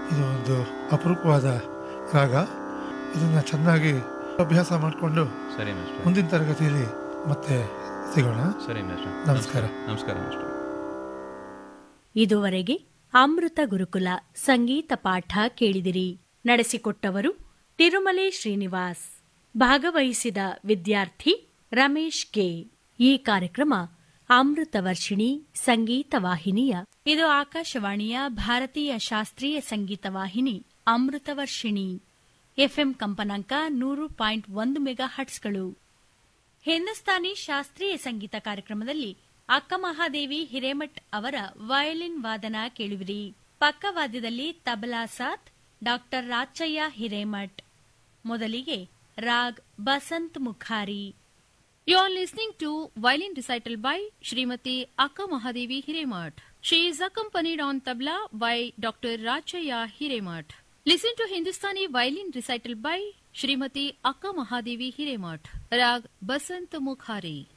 ಇದು ಒಂದು ಅಪರೂಪವಾದ ರಾಗ ಇದನ್ನು ಚೆನ್ನಾಗಿ ಅಭ್ಯಾಸ ಮಾಡಿಕೊಂಡು ಸರಿ ಮೇಷ್ಟ್ರೆ ಮುಂದಿನ ತರಗತಿಯಲ್ಲಿ ಮತ್ತೆ ಸಿಗೋಣ ಸರಿ ಮೇಷ್ಟ್ರೆ ನಮಸ್ಕಾರ. ನಮಸ್ಕಾರ ಮೇಷ್ಟ್ರೆ ಇದುವರೆಗೆ ಅಮೃತ ಗುರುಕುಲ ಸಂಗೀತ ಪಾಠ ಕೇಳಿದಿರಿ ನಡೆಸಿಕೊಟ್ಟವರು ತಿರುಮಲೆ ಶ್ರೀನಿವಾಸ್ ಭಾಗವಹಿಸಿದ ವಿದ್ಯಾರ್ಥಿ ರಮೇಶ್ ಕೆ ಈ ಕಾರ್ಯಕ್ರಮ ಅಮೃತ ವರ್ಷಿಣಿ ಸಂಗೀತ ವಾಹಿನಿಯ ಇದು ಆಕಾಶವಾಣಿಯ ಭಾರತೀಯ ಶಾಸ್ತ್ರೀಯ ಸಂಗೀತ ವಾಹಿನಿ ಅಮೃತ ವರ್ಷಿಣಿ ಎಫ್ಎಂ ಕಂಪನಾಂಕ ನೂರು ಪಾಯಿಂಟ್ ಒಂದು ಮೆಗಾ ಹಟ್ಸ್ಗಳು ಹಿಂದೂಸ್ತಾನಿ ಶಾಸ್ತ್ರೀಯ ಸಂಗೀತ ಕಾರ್ಯಕ್ರಮದಲ್ಲಿ ಅಕ್ಕ ಮಹಾದೇವಿ ಹಿರೇಮಠ್ ಅವರ ವಯಲಿನ್ ವಾದನ ಕೇಳುವಿರಿ ಪಕ್ಕವಾದ್ಯದಲ್ಲಿ ತಬಲಾ ಸಾತ್ ಡಾಕ್ಟರ್ ರಾಚಯ್ಯ ಹಿರೇಮಠ್ ಮೊದಲಿಗೆ raag Basant ಮುಖಾರಿ You are listening to violin recital by Srimati Akka Mahadevi Hiremath. She is accompanied on tabla by Dr. Rachaya Hiremath. Listen to Hindustani violin recital by Srimati Akka Mahadevi Hiremath. Rag Basant Mukhari.